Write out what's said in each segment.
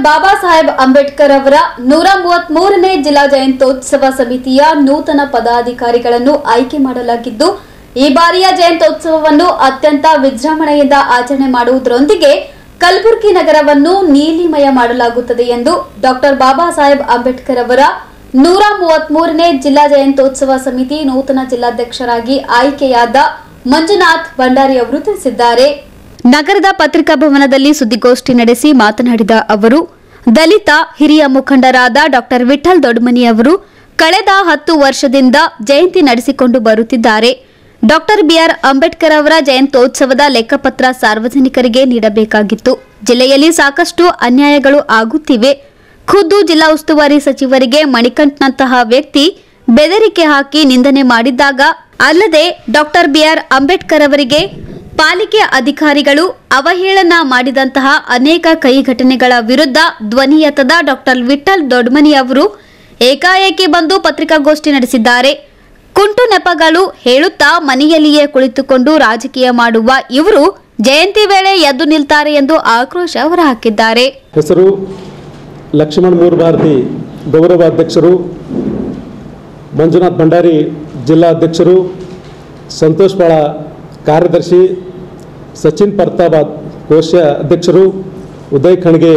ಬಾಬಾ ಸಾಹೇಬ್ ಅಂಬೇಡ್ಕರ್ ಅವರ ನೂರ ಮೂವತ್ತ್ ಮೂರನೇ ಜಿಲ್ಲಾ ಜಯಂತ್ಯೋತ್ಸವ ಸಮಿತಿಯ ನೂತನ ಪದಾಧಿಕಾರಿಗಳನ್ನು ಆಯ್ಕೆ ಮಾಡಲಾಗಿದ್ದು ಈ ಬಾರಿಯ ಜಯಂತ್ಯೋತ್ಸವವನ್ನು ಅತ್ಯಂತ ವಿಜೃಂಭಣೆಯಿಂದ ಆಚರಣೆ ಮಾಡುವುದರೊಂದಿಗೆ ಕಲಬುರಗಿ ನಗರವನ್ನು ನೀಲಿಮಯ ಮಾಡಲಾಗುತ್ತದೆ ಎಂದು ಡಾಕ್ಟರ್ ಬಾಬಾ ಸಾಹೇಬ್ ಅಂಬೇಡ್ಕರ್ ಅವರ ನೂರ ಮೂವತ್ತ್ ಮೂರನೇ ಜಿಲ್ಲಾ ಜಯಂತ್ಯೋತ್ಸವ ಸಮಿತಿ ನೂತನ ಜಿಲ್ಲಾಧ್ಯಕ್ಷರಾಗಿ ಆಯ್ಕೆಯಾದ ಮಂಜುನಾಥ್ ಭಂಡಾರಿ ಅವರು ತಿಳಿಸಿದ್ದಾರೆ ನಗರದ ಪತ್ರಿಕಾ ಭವನದಲ್ಲಿ ಸುದ್ದಿಗೋಷ್ಠಿ ನಡೆಸಿ ಮಾತನಾಡಿದ ಅವರು ದಲಿತ ಹಿರಿಯ ಮುಖಂಡರಾದ ಡಾಕ್ಟರ್ ವಿಠಲ್ ದೊಡ್ಮನಿ ಅವರು ಕಳೆದ ಹತ್ತು ವರ್ಷದಿಂದ ಜಯಂತಿ ನಡೆಸಿಕೊಂಡು ಬರುತ್ತಿದ್ದಾರೆ ಡಾಕ್ಟರ್ ಬಿಆರ್ ಅಂಬೇಡ್ಕರ್ ಅವರ ಜಯಂತ್ಯೋತ್ಸವದ ಲೆಕ್ಕಪತ್ರ ಸಾರ್ವಜನಿಕರಿಗೆ ನೀಡಬೇಕಾಗಿತ್ತು ಜಿಲ್ಲೆಯಲ್ಲಿ ಸಾಕಷ್ಟು ಅನ್ಯಾಯಗಳು ಆಗುತ್ತಿವೆ ಖುದ್ದು ಜಿಲ್ಲಾ ಉಸ್ತುವಾರಿ ಸಚಿವರಿಗೆ ಮಣಿಕಂಠ್ನಂತಹ ವ್ಯಕ್ತಿ ಬೆದರಿಕೆ ಹಾಕಿ ನಿಂದನೆ ಮಾಡಿದ್ದಾಗ ಅಲ್ಲದೆ ಡಾಕ್ಟರ್ ಬಿಆರ್ ಅಂಬೇಡ್ಕರ್ ಅವರಿಗೆ ಪಾಲಿಕೆ ಅಧಿಕಾರಿಗಳು ಅವಹೇಳನ ಮಾಡಿದಂತಹ ಅನೇಕ ಕೈ ಘಟನೆಗಳ ವಿರುದ್ಧ ಧ್ವನಿ ಎತ್ತದ ಡಾಕ್ಟರ್ ವಿಠಲ್ ದೊಡ್ಮನಿ ಅವರು ಏಕಾಏಕಿ ಬಂದು ಪತ್ರಿಕಾಗೋಷ್ಠಿ ನಡೆಸಿದ್ದಾರೆ ಕುಂಟು ನೆಪಗಳು ಹೇಳುತ್ತಾ ಮನೆಯಲ್ಲಿಯೇ ಕುಳಿತುಕೊಂಡು ರಾಜಕೀಯ ಮಾಡುವ ಇವರು ಜಯಂತಿ ವೇಳೆ ಎದ್ದು ನಿಲ್ತಾರೆ ಎಂದು ಆಕ್ರೋಶ ಹೊರಹಾಕಿದ್ದಾರೆ ಹೆಸರು ಲಕ್ಷ್ಮಣ್ ಮೂರ್ಭಾರತಿ ಗೌರವ ಅಧ್ಯಕ್ಷರು ಮಂಜುನಾಥ್ ಭಂಡಾರಿ ಜಿಲ್ಲಾ ಅಧ್ಯಕ್ಷರು ಸಂತೋಷ್ ಪಾಳ ಕಾರ್ಯದರ್ಶಿ ಸಚಿನ್ ಪರ್ತಾಬಾದ್ ಕೋಶ ಅಧ್ಯಕ್ಷರು ಉದಯ್ ಖಣ್ಗೆ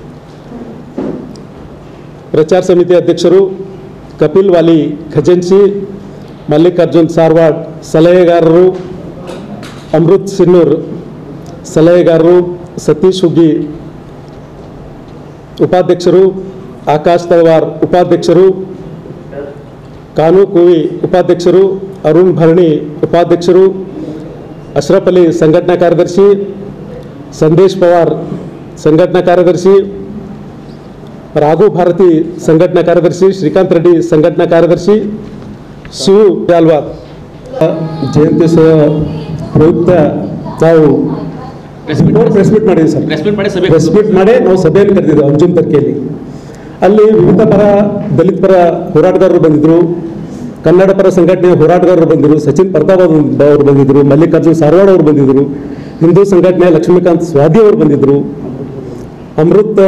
ಪ್ರಚಾರ ಸಮಿತಿ ಅಧ್ಯಕ್ಷರು ಕಪಿಲ್ ವಾಲಿ ಖಜನ್ಸಿ ಮಲ್ಲಿಕಾರ್ಜುನ್ ಸಾರ್ವಾಡ್ ಸಲಹೆಗಾರರು ಅಮೃತ್ ಸಿನ್ನೂರ್ ಸಲಹೆಗಾರರು ಸತೀಶ್ ಹುಗ್ಗಿ ಉಪಾಧ್ಯಕ್ಷರು ಆಕಾಶ್ ತಳವಾರ್ ಉಪಾಧ್ಯಕ್ಷರು ಕಾನು ಕೂವಿ ಉಪಾಧ್ಯಕ್ಷರು ಅರುಣ್ ಭರಣಿ ಉಪಾಧ್ಯಕ್ಷರು ಅಶ್ರಫ್ ಅಲಿ ಸಂಘಟನಾ ಕಾರ್ಯದರ್ಶಿ ಸಂದೇಶ್ ಪವಾರ್ ಸಂಘಟನಾ ಕಾರ್ಯದರ್ಶಿ ರಾಘು ಭಾರತಿ ಸಂಘಟನಾ ಕಾರ್ಯದರ್ಶಿ ಶ್ರೀಕಾಂತ್ ರೆಡ್ಡಿ ಸಂಘಟನಾ ಕಾರ್ಯದರ್ಶಿ ಶಿವು ಜಾಲ್ವಾರ್ ಜಯಂತ್ಯೋತ್ಸವ ಪ್ರಯುಕ್ತ ನಾವು ಪ್ರೆಸ್ ಮೀಟ್ ಮಾಡಿದ್ವಿ ಸರ್ ಪ್ರೆಸ್ ಮೀಟ್ ಮಾಡಿ ಸಭೆ ಪ್ರೆಸ್ ಮೀಟ್ ಮಾಡಿ ನಾವು ಸಭೆಯನ್ನು ಕರೆದಿದ್ದೆವು ಅಂಜುಮ್ ತರ್ಕಿಯಲ್ಲಿ ಅಲ್ಲಿ ವಿವಿಧ ಪರ ದಲಿತ ಪರ ಹೋರಾಟಗಾರರು ಬಂದಿದ್ರು ಕನ್ನಡ ಪರ ಸಂಘಟನೆಯ ಹೋರಾಟಗಾರರು ಬಂದಿದ್ರು ಸಚಿನ್ ಪ್ರತಾಪ್ ಅವರು ಬಂದಿದ್ರು ಮಲ್ಲಿಕಾರ್ಜುನ್ ಸಾರವಾಡ್ ಅವರು ಬಂದಿದ್ರು ಹಿಂದೂ ಸಂಘಟನೆಯ ಲಕ್ಷ್ಮೀಕಾಂತ್ ಸ್ವಾದಿ ಅವರು ಬಂದಿದ್ರು ಅಮೃತ್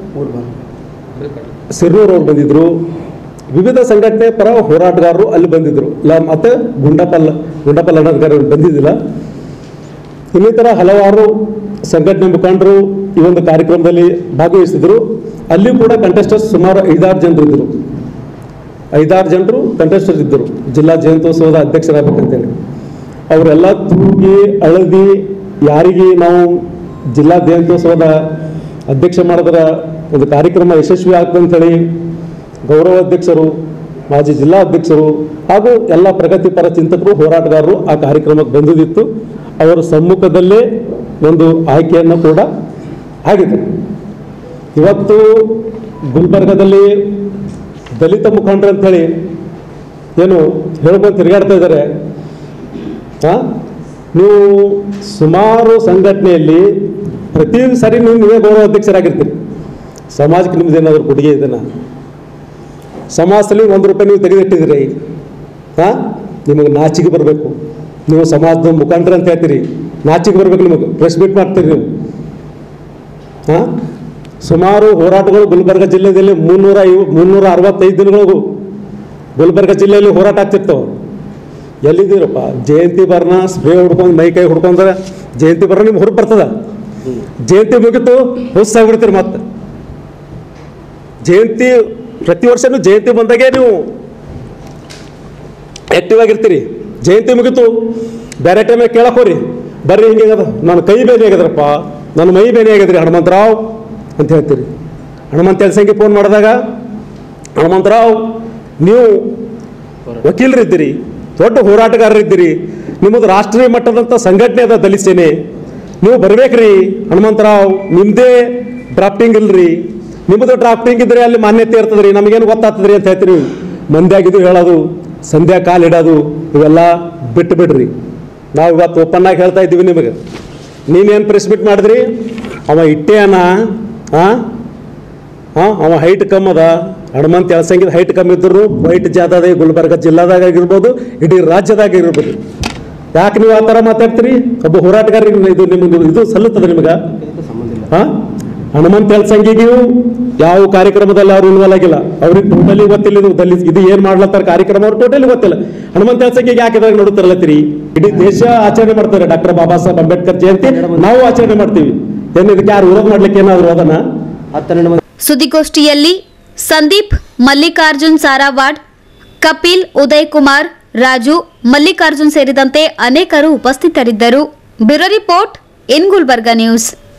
ಸಿರ್ನೂರ್ ಅವರು ಬಂದಿದ್ರು ವಿವಿಧ ಸಂಘಟನೆ ಪರ ಹೋರಾಟಗಾರರು ಅಲ್ಲಿ ಬಂದಿದ್ರು ಲ ಮತ್ತೆ ಗುಂಡಪಲ್ ಗುಂಡಪಲ್ ಅನ್ನೋದ್ಗಾರ ಬಂದಿದ್ದಿಲ್ಲ ಇನ್ನಿತರ ಹಲವಾರು ಸಂಘಟನೆ ಮುಖಂಡರು ಈ ಒಂದು ಕಾರ್ಯಕ್ರಮದಲ್ಲಿ ಭಾಗವಹಿಸಿದ್ರು ಅಲ್ಲಿ ಕೂಡ ಕಂಟೆಸ್ಟರ್ಸ್ ಸುಮಾರು ಐದಾರು ಜನರು ಇದ್ದರು ಐದಾರು ಜನರು ಕಂಟೆಸ್ಟರ್ಸ್ ಇದ್ದರು ಜಿಲ್ಲಾ ಜಯಂತ್ಯೋತ್ಸವದ ಅಧ್ಯಕ್ಷರಾಗಬೇಕಂತೇಳಿ ಅವರೆಲ್ಲ ತೂಗಿ ಅಳದಿ ಯಾರಿಗೆ ನಾವು ಜಿಲ್ಲಾ ಜಯಂತ್ಯೋತ್ಸವದ ಅಧ್ಯಕ್ಷ ಮಾಡಿದ್ರ ಒಂದು ಕಾರ್ಯಕ್ರಮ ಯಶಸ್ವಿ ಆಗ್ತಂತೇಳಿ ಗೌರವ ಅಧ್ಯಕ್ಷರು ಮಾಜಿ ಜಿಲ್ಲಾ ಅಧ್ಯಕ್ಷರು ಹಾಗೂ ಎಲ್ಲ ಪ್ರಗತಿಪರ ಚಿಂತಕರು ಹೋರಾಟಗಾರರು ಆ ಕಾರ್ಯಕ್ರಮಕ್ಕೆ ಬಂದಿದ್ದಿತ್ತು ಅವರ ಸಮ್ಮುಖದಲ್ಲೇ ಒಂದು ಆಯ್ಕೆಯನ್ನು ಕೂಡ ಆಗಿದೆ ಇವತ್ತು ಗುಲ್ಬರ್ಗದಲ್ಲಿ ದಲಿತ ಮುಖಂಡರು ಅಂಥೇಳಿ ಏನು ಹೇಳ್ಕೊಂಡು ತಿರುಗಾಡ್ತಾ ಇದ್ದಾರೆ ಆ? ನೀವು ಸುಮಾರು ಸಂಘಟನೆಯಲ್ಲಿ ಪ್ರತಿ ಸಾರಿ ನೀವು ನೀವೇ ಗೌರವ ಅಧ್ಯಕ್ಷರಾಗಿರ್ತೀರಿ ಸಮಾಜಕ್ಕೆ ನಿಮ್ದು ಏನಾದರೂ ಕೊಡುಗೆ ಇದೆನಾ ಸಮಾಜದಲ್ಲಿ ಒಂದು ರೂಪಾಯಿ ನೀವು ತೆಗೆದಿಟ್ಟಿದ್ದೀರಿ ಹಾಂ ನಿಮಗೆ ನಾಚಿಕೆ ಬರಬೇಕು ನೀವು ಸಮಾಜದ ಮುಖಂಡರು ಅಂತ ಹೇಳ್ತೀರಿ ನಾಚಿಕೆ ಬರಬೇಕು ನಿಮಗೆ ಪ್ರೆಸ್ ಮೀಟ್ ಮಾಡ್ತೀರಿ ನೀವು ಹಾಂ ಸುಮಾರು ಹೋರಾಟಗಳು ಗುಲ್ಬರ್ಗ ಜಿಲ್ಲೆಯಲ್ಲಿ ಮುನ್ನೂರ ಐವ ಮುನ್ನೂರ ಅರವತ್ತೈದು ದಿನಗಳಿಗೂ ಗುಲ್ಬರ್ಗ ಜಿಲ್ಲೆಯಲ್ಲಿ ಹೋರಾಟ ಆಗ್ತಿರ್ತವೆ ಎಲ್ಲಿದ್ದೀರಪ್ಪ ಜಯಂತಿ ಬರ್ನ ಸ್ಪ್ರೇ ಹುಡ್ಕೊಂಡು ಮೈ ಕೈ ಹುಡ್ಕೊಂಡ್ರೆ ಜಯಂತಿ ಬರ್ನ ನಿಮ್ಗೆ ಹೊರಗೆ ಬರ್ತದ ಜಯಂತಿ ಮುಗಿತು ಹುಸ್ಸಾಗ್ಬಿಡ್ತೀರಿ ಮತ್ತೆ ಜಯಂತಿ ಪ್ರತಿ ವರ್ಷನೂ ಜಯಂತಿ ಬಂದಾಗೆ ನೀವು ಆಕ್ಟಿವ್ ಆಗಿರ್ತೀರಿ ಜಯಂತಿ ಮುಗಿತು ಬೇರೆ ಟೈಮಿಗೆ ಕೇಳಕ್ ಹೋರಿ ಬರ್ರಿ ಹಿಂಗೆ ಆಗದ ನನ್ನ ಕೈ ಬೇನೆ ಆಗ್ಯದ್ರಪ್ಪ ನನ್ನ ಮೈ ಬೇನೆ ಆಗ್ಯದ್ರಿ ಹನುಮಂತರಾವ್ ಅಂತ ಹೇಳ್ತೀರಿ ಹನುಮಂತ ಎಲ್ಸಂಗಿ ಫೋನ್ ಮಾಡಿದಾಗ ಹನುಮಂತರಾವ್ ನೀವು ವಕೀಲರಿದ್ದೀರಿ ದೊಡ್ಡ ಹೋರಾಟಗಾರರಿದ್ದೀರಿ ನಿಮ್ಮದು ರಾಷ್ಟ್ರೀಯ ಮಟ್ಟದಂಥ ಸಂಘಟನೆ ಅದ ದಲಿತ ಸೇನೆ ನೀವು ಬರ್ಬೇಕ್ರಿ ಹನುಮಂತರಾವ್ ನಿಮ್ಮದೇ ಡ್ರಾಫ್ಟಿಂಗ್ ಇಲ್ರಿ ನಿಮ್ಮದು ಡ್ರಾಫ್ಟಿಂಗ್ ಇದ್ರೆ ಅಲ್ಲಿ ಮಾನ್ಯತೆ ಇರ್ತದ್ರಿ ನಮಗೇನು ಗೊತ್ತಾಗ್ತದ್ರಿ ಅಂತ ಹೇಳ್ತೀರಿ ಮಂದ್ಯಾಗಿದ್ದು ಹೇಳೋದು ಸಂಧ್ಯಾ ಕಾಲು ಇಡೋದು ಇವೆಲ್ಲ ಬಿಟ್ಟು ಬಿಡ್ರಿ ನಾವು ಇವತ್ತು ಓಪನ್ ಆಗಿ ಹೇಳ್ತಾ ಇದ್ದೀವಿ ನಿಮಗೆ ನೀನೇನು ಪ್ರೆಸ್ ಮೀಟ್ ಮಾಡಿದ್ರಿ ಅವ ಇಟ್ಟೆ ಅನ್ನ ಹಾಂ ಹಾಂ ಅವ ಹೈಟ್ ಕಮ್ ಅದ ಹನುಮಂತ ಎಳಸಂಗಿದ ಹೈಟ್ ಕಮ್ಮಿ ಇದ್ರು ವೈಟ್ ಜಾದ ಗುಲ್ಬರ್ಗ ಜಿಲ್ಲಾದಾಗ ಆಗಿರ್ಬೋದು ಇಡೀ ರಾಜ್ಯದಾಗ ಇರ್ಬೋದು ಯಾಕೆ ನೀವು ಆ ಥರ ಮಾತಾಡ್ತೀರಿ ಒಬ್ಬ ಹೋರಾಟಗಾರರಿಗೆ ಇದು ನಿಮಗೆ ಇದು ಸಲ್ಲುತ್ತದೆ ನಿಮಗೆ ಹಾಂ ಹನುಮಂತ ಹೆಲ್ತ್ ಸಂಘಿಗೆಯೂ ಯಾವ ಕಾರ್ಯಕ್ರಮದಲ್ಲಿ ಅವ್ರು ಇನ್ವಾಲ್ವ್ ಆಗಿಲ್ಲ ಅವ್ರಿಗೆ ಟೋಟಲಿ ಗೊತ್ತಿಲ್ಲ ಇದು ದಲಿತ ಇದು ಏನ್ ಮಾಡ್ಲತ್ತಾರ ಕಾರ್ಯಕ್ರಮ ಅವ್ರು ಟೋಟಲಿ ಗೊತ್ತಿಲ್ಲ ಹನುಮಂತ ಹೆಲ್ತ್ ಸಂಘಿಗೆ ಯಾಕೆ ಇದ್ರಾಗ ನೋಡುತ್ತಾರಲ್ಲತ್ತೀರಿ ಇಡೀ ದೇಶ ಆಚರಣೆ ಮಾಡ್ತಾರೆ ಡಾಕ್ಟರ್ ಬಾಬಾ ಸಾಹೇಬ್ ಅಂಬೇಡ್ಕರ್ ಜಯಂತಿ ನಾವು ಆಚರಣೆ ಮಾಡ್ತೀವಿ ಏನ್ ಇದಕ್ಕೆ ಯಾರು ವಿರೋಧ ಮಾಡ್ಲಿಕ್ಕೆ ಏನಾದ್ರು ಅದನ್ನ ಹತ್ತೆರಡು ಮಂದಿ ಸುದ್ದಿಗೋಷ್ಠಿಯಲ್ಲಿ ಸಂದೀಪ್ ಮಲ್ಲಿಕಾರ್ಜುನ್ ಸಾರಾವಾಡ್ ಕಪಿಲ್ ಉದಯ್ ಕುಮಾರ್ ರಾಜು ಮಲ್ಲಿಕಾರ್ಜುನ್ ಸೇರಿದಂತೆ ಅನೇಕರು ಉಪಸ್ಥಿತರಿದ್ದರು bureau report in Gulbarga news